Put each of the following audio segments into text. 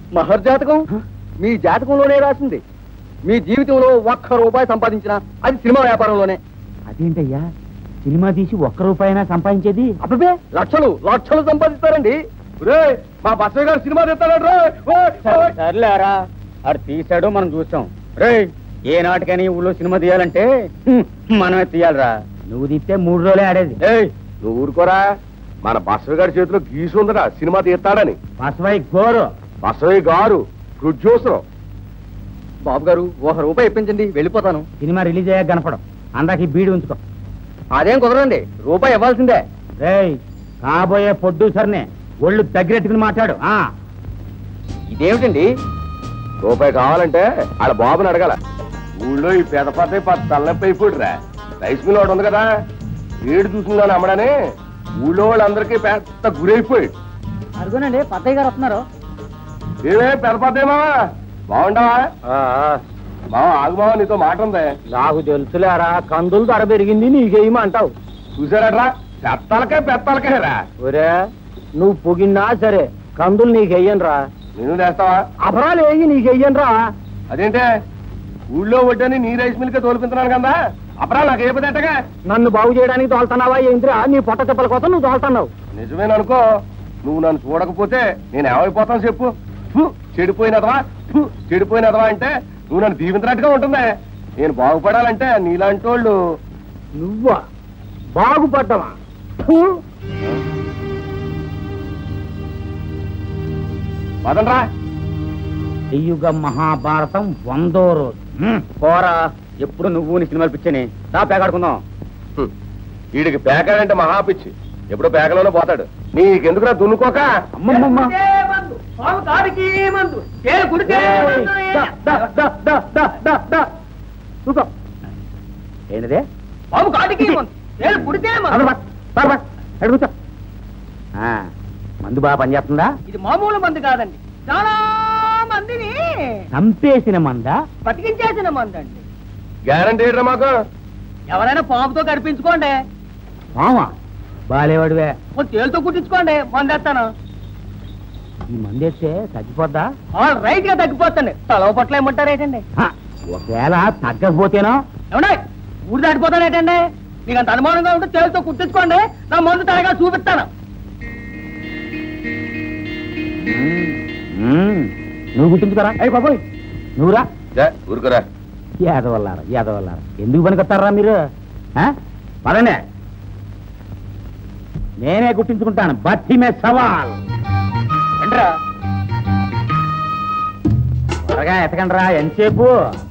మహర్జాతకం మీ జాతకంలోనే రాసింది మీ జీవితంలో ఒక్క రూపాయి సంపాదించినా అది సినిమా వ్యాపారంలోనే అదేంటయ్యా సినిమా తీసి ఒక్క రూపాయినా సంపాదించేది అబ్బే లక్షలు లక్షలు సంపాదిస్తారండి రే మా బస్సు గారు సినిమా తెస్తాడు సర్లేరా అది తీసాడు మనం చూసాం రే ఏ నాటికని ఊళ్ళో సినిమా తీయాలంటే హ్మ్, మనమే తీయాలిరా నువ్వు తీస్తే మూడు రోజులే ఆడేది ఏయ్ నువ్వు ఊరుకోరా మన బస్సు గారి చేతిలో గీసు ఉందరా సినిమా తీస్తాడని బసవై గోరు బసవయ్య గారు ప్రొడ్యూసర్ బాబు గారు ఒక రూపాయి ఇప్పించండి వెళ్ళిపోతాను సినిమా రిలీజ్ అయ్యాక కనపడం అందాక ఈ బీడి ఉంచుకో అదేం కుదరండి రూపాయి ఇవ్వాల్సిందే రేయ్ కాబోయే ప్రొడ్యూసర్నే ఒళ్ళు దగ్గరెట్టుకుని మాట్లాడు ఆ ఇదేమిటండి రూపాయి కావాలంటే ఆడ బాబుని అడగాల ఊళ్ళో ఈ పెద్ద పద్ద పది తలనొప్పి అయిపోయిరా రైస్ మిల్ ఒకటి ఉంది కదా ఏడు చూసిందని అమ్మడని ఊళ్ళో వాళ్ళందరికీ పెద్ద గురైపోయాడు అడుగునండి పత్తయ్య గారు వస్తున్నారు ఏమే పెద్ద పద్దేమా బాగుండవా మావా ఆగు మావా నీతో మాట ఉంది నాకు తెలుసులేరా కందులు ధర పెరిగింది నీకేమో అంటావు చూసారట్రా పెత్తలకే పెత్తలకే రా ఒరే నువ్వు పొగిన్నా సరే కందులు నీకెయ్యనురా నేను చేస్తావా అపరాలు వేయి నీకెయ్యనురా అదేంటే ఊళ్ళో వడ్డని నీ రైస్ మిల్కే తోలుకుంటున్నాను కదా అపరా నాకు ఏ పదేటగా నన్ను బాగు చేయడానికి తోలుతున్నావా ఏంటిరా నీ పొట్ట చెప్పల కోసం నువ్వు తోలుతున్నావు నిజమేననుకో నువ్వు నన్ను చూడకపోతే నేను ఏమైపోతాను చెప్పు ఫు, చెడిపోయినదవా ఫు, చెడిపోయినదవా అంటే నువ్వు నన్ను దీవించినట్టుగా ఉంటుంది నేను బాగుపడాలంటే నీలాంటి వాళ్ళు నువ్వా బాగుపడ్డవా పదండ్రా యుగ మహాభారతం వందో రోజు హ్మ్, పోరా ఎప్పుడు నువ్వు నీ సినిమాలు పిచ్చని దా పేకాడుకుందాం హ్మ్. వీడికి పేకాడంటే మహాపిచ్చి ఎప్పుడు పేకలోనే పోతాడు నీకెందుకురా దున్నుకోక అమ్మమ్మమ్మ చూకో ఏంటిదే బాబు కాటికి నేను పుడితే అక్కడ బా, బా, బా, అక్కడ కూర్చో. ఆ, మందు బాగా పనిచేస్తుందా ఇది మామూలు మందు కాదండి చాలా మందిని చంపేసిన మందా బతికించేసిన మందు అండి గ్యారంటీ ఏంట్రా మాకు ఎవరైనా పాముతో కనిపించుకోండి మామా బాలేవాడివే ఓ తేలుతో కుట్టించుకోండి మందు వేస్తాను ఈ మందేస్తే తగ్గిపోద్దా ఆల్ రైట్ గా తగ్గిపోతుంది తలవ పట్ల ఏమంటారేటండి హ, ఒకవేళ తగ్గకపోతేనో ఏమండే ఊరు దాటిపోతానేటండి మీకు అంత అనుమానంగా ఉంటే తేలుతో కుట్టించుకోండి నా మందు తాగా చూపిస్తాను మ్మ్. మ్మ్. నువ్వు గుర్తుంచుకోరా అయ్యి బాబోయ్ నువ్వురా జా, ఊరుకోరా యాదవల్లారా యాదవల్లారా ఎందుకు పనికొస్తారా మీరు ఆ? పదండి నేనే గుర్తించుకుంటాను బత్తి మే సవాల్ ఏంట్రా త్వరగా ఎతకండిరా ఎంతసేపు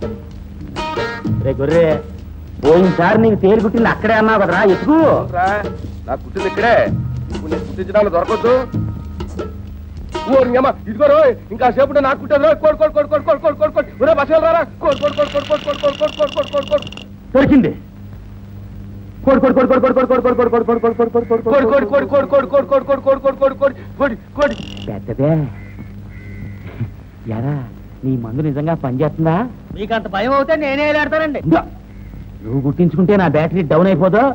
రే గొర్రె పోయినసారి నీకు తేలి కుట్టింది అక్కడే అన్నావు కదరా ఎత్తుకు రా, నాకు కుట్టింది ఇక్కడే ఇప్పుడు నీకు కుట్టించడానికి దొరకద్దు ఓ అమ్మ ఇదిగో రోయ్ ఇంకా సేపు నాకు కుట్టదు రోయ్ కోడ్ కోడ్ కోడ్ కోడ్ కోడ్ కోడ్ కోడ్ కోడ్ ఒరే బస్సు రారా కోడ్ కోడ్ కోడ్ కోడ్ కోడ్ కోడ్ కోడ్ కోడ్ కోడ్ కోడ్ కోడ్ కోడ్ దొరికింది కోడి కోడి కోడి కోడి కోడి కోడి కోడి కోడి కోడి కోడి కోడి కోడి కోడి కోడి కోడి కోడ్ కోడ్ కోడ్ కోడ్ కోడ్ కోడ్ కోడ్ కోడ్ కోడ్ కోడ్ కోడ్ కోడ్ కోడ్ పెద్దదే ఎరా నీ మందు నిజంగా పనిచేస్తుందా మీకు అంత భయం అవుతే నేనే వెళ్ళాడతానండి ఇందో, నువ్వు గుర్తించుకుంటే నా బ్యాటరీ డౌన్ అయిపోదు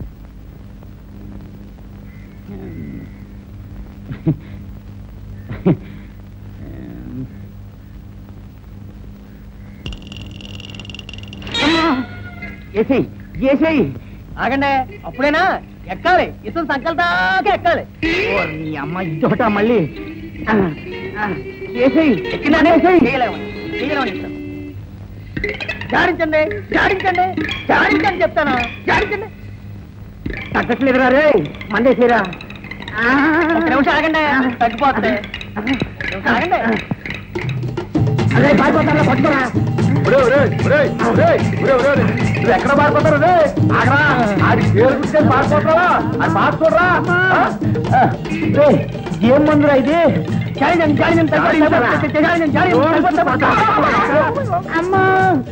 ఏసేయ్ ఏసేయ్ ఆగండి అప్పుడేనా ఎక్కాలి ఇతను సంకల్ దాకా ఎక్కాలి ఓ, నీ అమ్మ ఇదొకట మళ్ళీ ఆ, ఆ, ఏసేయ్ ఎక్కినానే ఏసేయ్ చేయలేమండి చేయలేమని చెప్తాను జాడించండి జాడించండి జాడించండి చెప్తాను జాడించండి తగ్గట్లేదురా రే మందేసేరా ఒక నిమిషం ఆగండి తగ్గిపోతుంది నిమిషం ఆగండి అదే పారిపోతారా పట్టుకోరా ఒరే ఒరే ఒరే ఒరే ఒరే ఒరే ఒరే నువ్వు ఎక్కడ పారిపోతారు రే ఆగరా ఆడి పేరు గుర్తే పారిపోతావా అది పారిపోడరా రేయ్, ఏం మందురా ఇది జాడించండి జాడించండి తగ్గిపోతుంది. జాడించండి జాడించండి తగ్గిపోతుంది. అమ్మా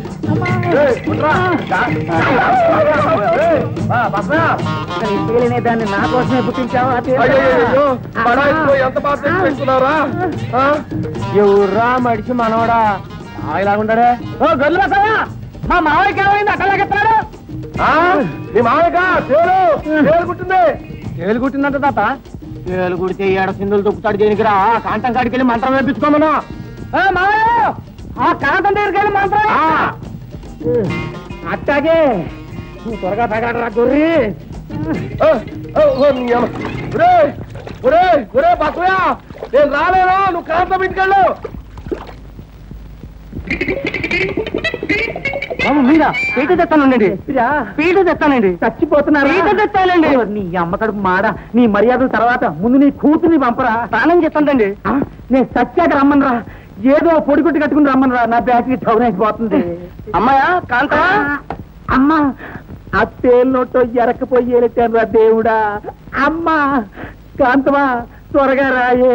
ఈ తేలినే దాన్ని నా కోసమే పుట్టించావా అయ్యో పడాయిలో ఎంత బాధ తెచ్చుకున్నారా ఎవర్రా మడిచి మనోడా ఇలాగుంటాడే ఓ గల్లు మా మావయ్యకి ఏమైంది అక్కడ లాగెత్తాడు నీ మామయ్యగా తేలు తేలు కుట్టింది తేలు కుట్టిందంట తాత తేలు కుడితే ఏడ సిందులు తొక్కుతాడు దేనికిరా కాంటం కాడికి వెళ్ళి మంత్రం వేపించుకోమను మావయ్య ఆ కాంతం దగ్గరికి వెళ్ళి మంత్రం అట్టాగే నువ్వు త్వరగా తగలరా గొర్రి ఒరే ఒరే బసయా నేను రాలేనా నువ్వు కాంతం ఇంటికెళ్ళు బాబు మీరా పీట తెస్తానండి పీట తెస్తానండి చచ్చిపోతున్నారా పీట తెస్తానండి నీ అమ్మకడుపు మాడ నీ మర్యాదల తర్వాత ముందు నీ కూతుర్ని పంపరా స్నానం చేస్తానండి నేను చచ్చాక రమ్మనరా ఏదో పొడి కొట్టి కట్టుకుని రమ్మనరా నా బ్యాటరీ టౌన్ అయిపోతుంది అమ్మాయా కాంత అమ్మా ఆ తేలినోటో ఎరకపోయి ఏలెట్టాను రా దేవుడా అమ్మా కాంతమా త్వరగా రాయే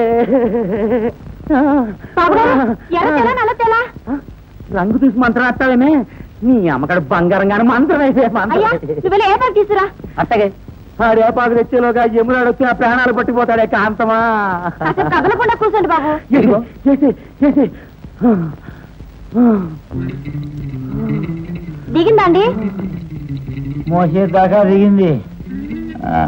రంగు చూసి మంత్రం అట్టావేమే నీ అమ్మకడ బంగారంగానే మంత్రం అయితే తీసురా అట్టగే ఆ రేపాకు తెచ్చేలోగా యమునాడు వచ్చి ఆ ప్రాణాలు పట్టిపోతాడే కాంతమా కదలకుండా కూర్చోండి బాబు ఇదిగో, చేసి, చేసి. దిగిందండి మోసేదాకా దిగింది